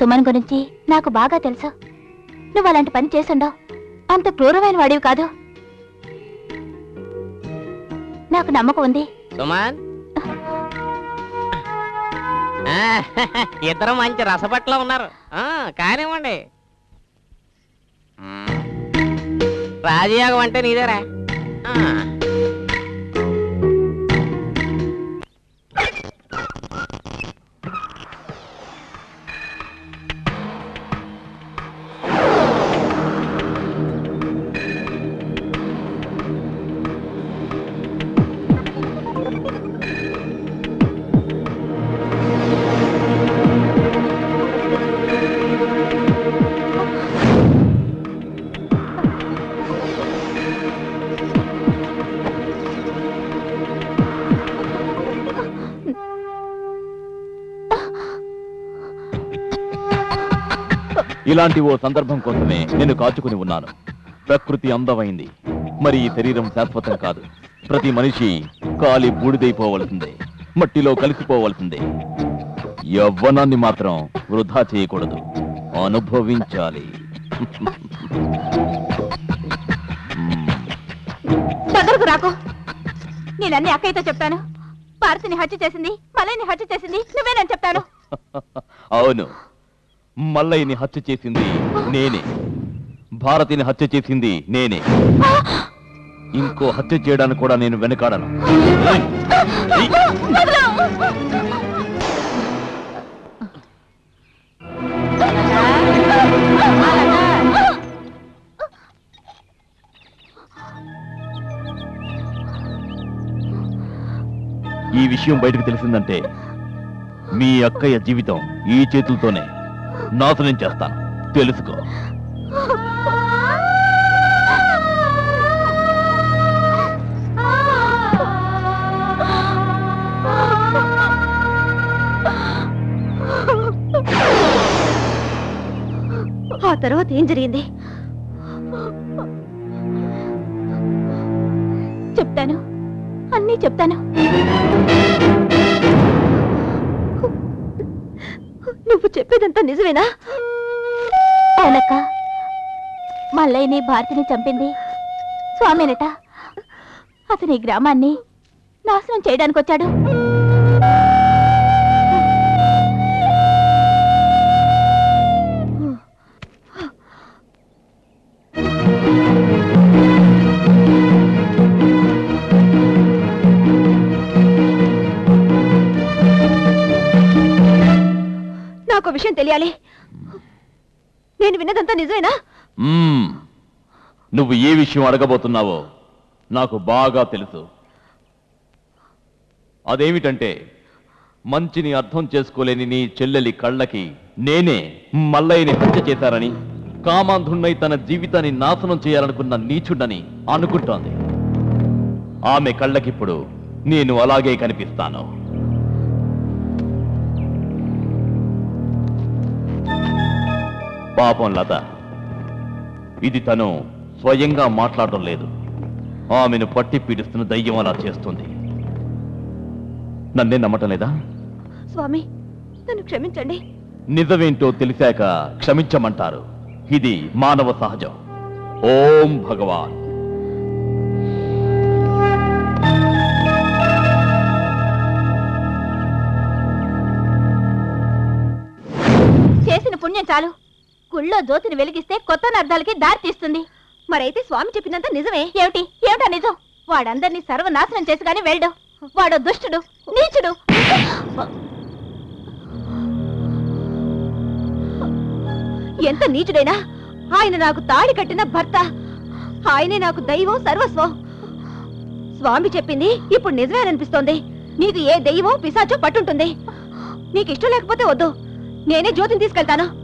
సుమన్ గురించి నాకు బాగా తెలుసు నువ్వు అలాంటి పని చేసుండవు అంత క్రూరమైన వాడివి కాదు నాకు నమ్మకం ఉంది సుమన్ ఆ, ఇద్దరు మంచి రసపట్లో ఉన్నారు ఆ, కానివ్వండి మ్మ్. రాజయోగం అంటే నీదేరా ఆ. ఇలాంటి ఓ సందర్భం కోసమే నేను కాచుకుని ఉన్నాను ప్రకృతి అందమైంది మరి ఈ శరీరం శాశ్వతం కాదు ప్రతి మనిషి కాలి బూడిదైపోవలసిందే మట్టిలో కలిసిపోవలసిందే యవ్వనాన్ని మాత్రం వృధా చేయకూడదు అనుభవించాలి దగ్గరకు రాకు నేనన్ని అక్కయ్యతో చెప్తాను భారతిని హత్య చేసింది మలైని హత్య చేసింది నువ్వేనని చెప్తాను అవును మల్లయ్యని హత్య చేసింది నేనే భారతిని హత్య చేసింది నేనే ఇంకో హత్య చేయడానికి కూడా నేను వెనకాడను ఏయ్! ఏయ్! ఈ విషయం బయటకు తెలిసిందంటే మీ అక్కయ్య జీవితం ఈ చేతులతోనే నాశనం చేస్తాను తెలుసుకో ఆ తర్వాత ఏం జరిగింది చెప్తాను అన్నీ చెప్తాను నువ్వు చెప్పేదంతా నిజమేనా అవునక్క మల్లయ్యని భారతిని చంపింది స్వామినట అతని గ్రామాన్ని నాశనం చేయడానికి వచ్చాడు నాకు విషయం తెలియాలి నేను విన్నదంతా నిజమేనా మ్మ్. నువ్వు ఏ విషయం అడగబోతున్నావో నాకు బాగా తెలుసు అదేమిటంటే మంచిని అర్థం చేసుకోలేని నీ చెల్లెలి కళ్ళకి నేనే మల్లయ్యని హత్య చేశారని కామాంధుణ్ణై తన జీవితాన్ని నాశనం చేయాలనుకున్న నీచుడని అనుకుంటోంది ఆమె కళ్ళకిప్పుడు నేను అలాగే కనిపిస్తాను పాపం లత ఇది తను స్వయంగా మాట్లాడడం లేదు ఆమెను పట్టి పీడిస్తున్న దయ్యం అలా చేస్తుంది నన్నే నమ్మటం లేదా స్వామి నన్ను క్షమించండి నిజమేంటో తెలిసాక క్షమించమంటారు ఇది మానవ సహజం ఓం భగవాన్ చేసిన పుణ్యం చాలు గుళ్ళో జ్యోతిని వెలిగిస్తే కొత్త అర్థాలకి దారి తీస్తుంది మరైతే స్వామి చెప్పినంత నిజమే ఏమిటి ఏమిటా నిజం వాడందరినీ సర్వనాశనం చేసి గాని వెళ్ళడు వాడు దుష్టుడు నీచుడు ఎంత నీచుడైనా ఆయన నాకు తాళి కట్టిన భర్త ఆయనే నాకు దైవం సర్వస్వం స్వామి చెప్పింది ఇప్పుడు నిజమే అనిపిస్తోంది నీకు ఏ దైవం పిశాచో పట్టుంటుంది నీకు ఇష్టం లేకపోతే వద్దు నేనే జ్యోతిని తీసుకెళ్తాను